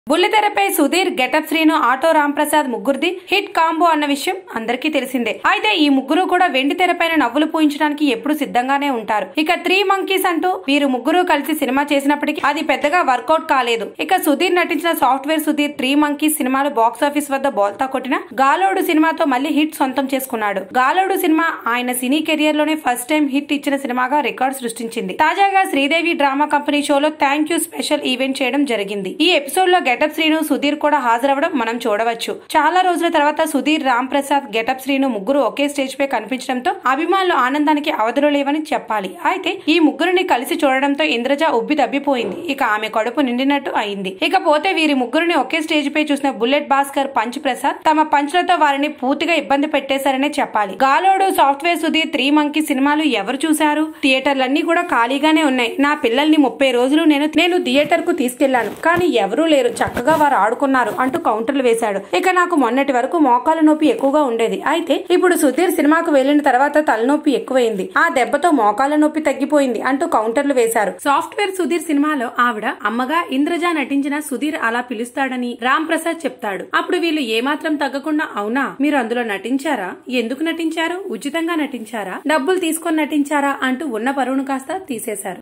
బుల్లితెరపై Sudheer getup Srinu auto Ramprasad ముగ్గురిది hit combo అన్న విషయం అందరికీ తెలిసిందే అయితే ఈ ముగ్గురు కూడా వెండి తెరపైన నవ్వులు పూయించడానికి ఎప్పుడు సిద్ధంగానే ఉంటారు ఇక త్రీ మంకీస్ అంటూ వీరు ముగ్గురు కలిసి సినిమా చేసినప్పటికీ అది పెద్దగా వర్కౌట్ కాలేదు ఇక సుధీర్ నటించిన సాఫ్ట్వేర్ సుధీర్ త్రీ మంకీస్ సినిమాలు బాక్స్ ఆఫీస్ వద్ద బోల్తా కొట్టిన గాలోడు సినిమాతో మళ్ళీ హిట్ సొంతం చేసుకున్నాడు గాలోడు సినిమా ఆయన సినీ కెరియర్ లోనే ఫస్ట్ టైం హిట్ ఇచ్చిన సినిమాగా రికార్డ్ సృష్టించింది తాజాగా శ్రీదేవి డ్రామా కంపెనీ షోలో థ్యాంక్ యూ స్పెషల్ ఈవెంట్ చేయడం జరిగింది ఈ ఎపిసోడ్ లో గెటప్ శ్రీను సుధీర్ కూడా హాజరవడం మనం చూడవచ్చు చాలా రోజుల తర్వాత సుధీర్ రామ్ ప్రసాద్ గెటప్ శ్రీను ముగ్గురు ఒకే స్టేజ్ పై కనిపించడంతో అభిమానులు ఆనందానికి అవధులు లేవని చెప్పాలి అయితే ఈ ముగ్గురిని కలిసి చూడడంతో ఇంద్రజ ఉబ్బి తబ్బిపోయింది ఇక ఆమె కడుపు నిండినట్టు అయింది ఇకపోతే వీరి ముగ్గురిని ఒకే స్టేజ్ పై చూసిన బుల్లెట్ భాస్కర్ పంచ్ ప్రసాద్ తమ పంచులతో వారిని పూర్తిగా ఇబ్బంది పెట్టేశారనే చెప్పాలి Galodu software Sudheer three monkey సినిమాలు ఎవరు చూశారు థియేటర్లన్నీ కూడా ఖాళీగానే ఉన్నాయి నా పిల్లల్ని ముప్పై రోజులు నేను నేను థియేటర్ కు తీసుకెళ్లాను కానీ ఎవరూ లేరు చక్కగా వారు ఆడుకున్నారు అంటూ కౌంటర్లు వేశాడు ఇక నాకు మొన్నటి వరకు మోకాల నొప్పి ఎక్కువగా ఉండేది అయితే ఇప్పుడు సుధీర్ సినిమాకు వెళ్లిన తర్వాత తలనొప్పి ఎక్కువైంది ఆ దెబ్బతో మోకాల నొప్పి తగ్గిపోయింది అంటూ కౌంటర్లు వేశారు సాఫ్ట్వేర్ సుధీర్ సినిమాలో ఆవిడ అమ్మగా ఇంద్రజ నటించిన సుధీర్ అలా పిలుస్తాడని రామ్ ప్రసాద్ చెప్తాడు అప్పుడు వీళ్ళు ఏమాత్రం తగ్గకుండా అవునా మీరు అందులో నటించారా ఎందుకు నటించారు ఉచితంగా నటించారా డబ్బులు తీసుకొని నటించారా అంటూ ఉన్న పరువును కాస్త తీసేశారు